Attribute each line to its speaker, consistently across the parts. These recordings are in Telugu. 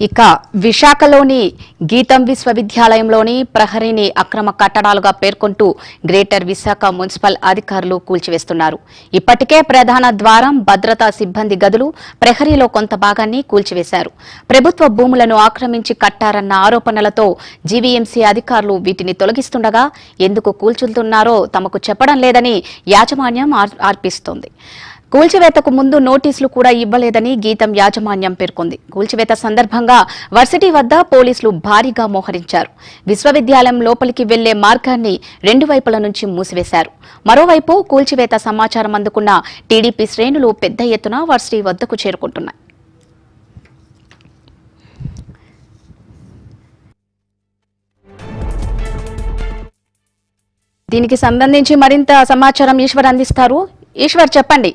Speaker 1: ఇక విశాఖలోని గీతం విశ్వవిద్యాలయంలోని ప్రహరీని అక్రమ కట్టడాలుగా పేర్కొంటూ గ్రేటర్ విశాఖ మున్సిపల్ అధికారులు కూల్చివేస్తున్నారు ఇప్పటికే ప్రధాన ద్వారం భద్రతా సిబ్బంది గదులు ప్రహరీలో కొంత భాగాన్ని కూల్చివేశారు ప్రభుత్వ భూములను ఆక్రమించి కట్టారన్న ఆరోపణలతో జీవీఎంసీ అధికారులు వీటిని తొలగిస్తుండగా ఎందుకు కూల్చుతున్నారో తమకు చెప్పడం లేదని యాజమాన్యం ఆర్- ఆర్పిస్తోంది కూల్చివేతకు ముందు నోటీసులు కూడా ఇవ్వలేదని గీతం యాజమాన్యం పేర్కొంది కూల్చివేత సందర్భంగా వర్సిటీ వద్ద పోలీసులు భారీగా మోహరించారు విశ్వవిద్యాలయం లోపలికి వెళ్లే మార్గాన్ని రెండు వైపుల నుంచి మూసివేశారు మరోవైపు కూల్చివేత సమాచారం అందుకున్న టీడీపీ శ్రేణులు పెద్ద ఎత్తున వర్సిటీ వద్దకు చేరుకుంటున్నాయి దీనికి సంబంధించి మరింత సమాచారం ఈశ్వర్ అందిస్తారు ఈశ్వర్ చెప్పండి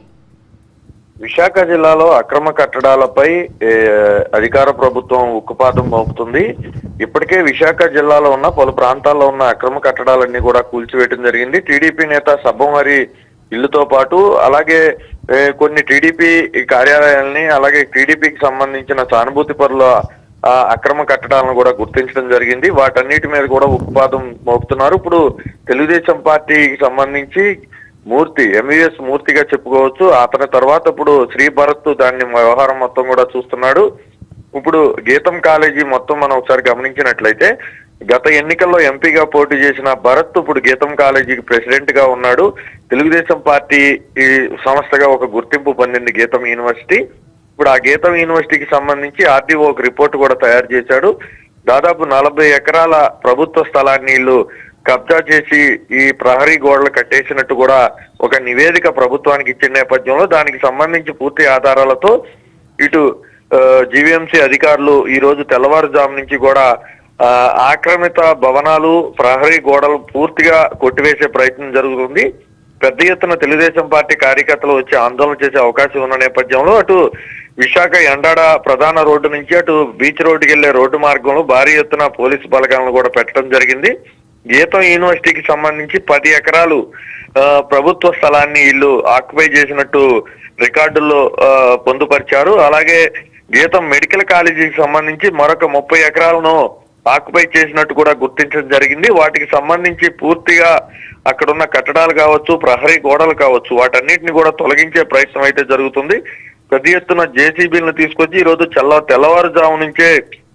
Speaker 2: విశాఖ జిల్లాలో అక్రమ కట్టడాలపై ఏ, అధికార ప్రభుత్వం ఉక్కుపాదం మోపుతుంది ఇప్పటికే విశాఖ జిల్లాలో ఉన్న పలు ప్రాంతాల్లో ఉన్న అక్రమ కట్టడాలన్నీ కూడా కూల్చివేయడం జరిగింది టీడీపీ నేత సబ్బమరి ఇల్లుతో పాటు అలాగే ఏ, కొన్ని టీడీపీ కార్యాలయాల్ని అలాగే టీడీపీకి సంబంధించిన సానుభూతి పరుల ఆ, అక్రమ కట్టడాలను కూడా గుర్తించడం జరిగింది వాటన్నిటి మీద కూడా ఉక్కుపాదం మోపుతున్నారు ఇప్పుడు తెలుగుదేశం పార్టీకి సంబంధించి మూర్తి ఎంవీఎస్ మూర్తిగా చెప్పుకోవచ్చు అతని తర్వాత ఇప్పుడు శ్రీ భరత్ దాన్ని వ్యవహారం మొత్తం కూడా చూస్తున్నాడు ఇప్పుడు గీతం కాలేజీ మొత్తం మనం ఒకసారి గమనించినట్లయితే గత ఎన్నికల్లో ఎంపీగా పోటీ చేసిన భరత్ ఇప్పుడు గీతం కాలేజీకి ప్రెసిడెంట్ గా ఉన్నాడు తెలుగుదేశం పార్టీ ఈ సంస్థగా ఒక గుర్తింపు పొందింది గీతం యూనివర్సిటీ ఇప్పుడు ఆ గీతం యూనివర్సిటీకి సంబంధించి ఆర్డీఓ ఒక రిపోర్ట్ కూడా తయారు చేశాడు దాదాపు నలభై ఎకరాల ప్రభుత్వ స్థలాన్ని వీళ్ళు కబ్జా చేసి ఈ ప్రహరీ గోడలు కట్టేసినట్టు కూడా ఒక నివేదిక ప్రభుత్వానికి ఇచ్చిన నేపథ్యంలో దానికి సంబంధించి పూర్తి ఆధారాలతో ఇటు జీవీఎంసీ అధికారులు ఈ రోజు తెల్లవారుజాము నుంచి కూడా ఆ, ఆక్రమిత భవనాలు ప్రహరీ గోడలు పూర్తిగా కొట్టివేసే ప్రయత్నం జరుగుతుంది పెద్ద ఎత్తున తెలుగుదేశం పార్టీ కార్యకర్తలు వచ్చి ఆందోళన చేసే అవకాశం ఉన్న నేపథ్యంలో అటు విశాఖ ఎండాడ ప్రధాన రోడ్డు నుంచి అటు బీచ్ రోడ్డుకి వెళ్లే రోడ్డు మార్గంలో భారీ ఎత్తున పోలీసు బలగాలను కూడా పెట్టడం జరిగింది గీతం యూనివర్సిటీకి సంబంధించి పది ఎకరాలు ఆ, ప్రభుత్వ స్థలాన్ని వీళ్ళు ఆక్యుపై చేసినట్టు రికార్డుల్లో ఆ, పొందుపరిచారు అలాగే గీతం మెడికల్ కాలేజీకి సంబంధించి మరొక ముప్పై ఎకరాలను ఆక్యుపై చేసినట్టు కూడా గుర్తించడం జరిగింది వాటికి సంబంధించి పూర్తిగా అక్కడ ఉన్న కట్టడాలు కావచ్చు ప్రహరీ గోడలు కావచ్చు వాటన్నిటిని కూడా తొలగించే ప్రయత్నం అయితే జరుగుతుంది పెద్ద ఎత్తున జేసీబీలను తీసుకొచ్చి ఈ రోజు చల్ల తెల్లవారుజాము నుంచే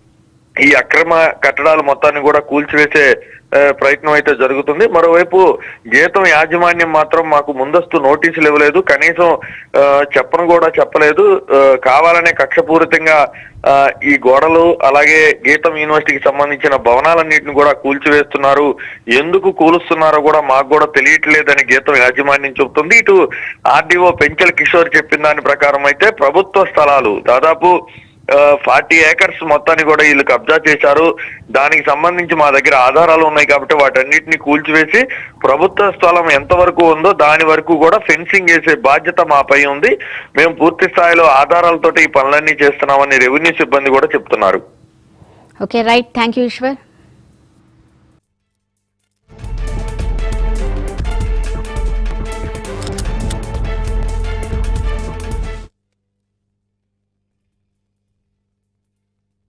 Speaker 2: ఈ అక్రమ కట్టడాలు మొత్తాన్ని కూడా కూల్చివేసే ఆ, ప్రయత్నం అయితే జరుగుతుంది మరోవైపు గీతం యాజమాన్యం మాత్రం మాకు ముందస్తు నోటీసులు ఇవ్వలేదు కనీసం ఆ, చెప్పను కూడా చెప్పలేదు ఆ, కావాలనే కక్షపూరితంగా ఆ, ఈ గోడలు అలాగే గీతం యూనివర్సిటీకి సంబంధించిన భవనాలన్నింటిని కూడా కూల్చివేస్తున్నారు ఎందుకు కూలుస్తున్నారో కూడా మాకు కూడా తెలియట్లేదని గీతం యాజమాన్యం చెబుతుంది ఇటు ఆర్డీఓ పెంచల కిషోర్ చెప్పిన దాని ప్రకారం అయితే ప్రభుత్వ స్థలాలు దాదాపు ఫార్టీ ఏకర్స్ మొత్తాన్ని కూడా వీళ్ళు కబ్జా చేశారు దానికి సంబంధించి మా దగ్గర ఆధారాలు ఉన్నాయి కాబట్టి వాటన్నిటిని కూల్చివేసి ప్రభుత్వ స్థలం ఎంతవరకు ఉందో దాని వరకు కూడా ఫెన్సింగ్ వేసే బాధ్యత మాపై ఉంది మేము పూర్తి స్థాయిలో ఆధారాలతోటి ఈ పనులన్నీ చేస్తున్నామని రెవెన్యూ సిబ్బంది కూడా చెప్తున్నారు
Speaker 1: okay right thank you Eshwar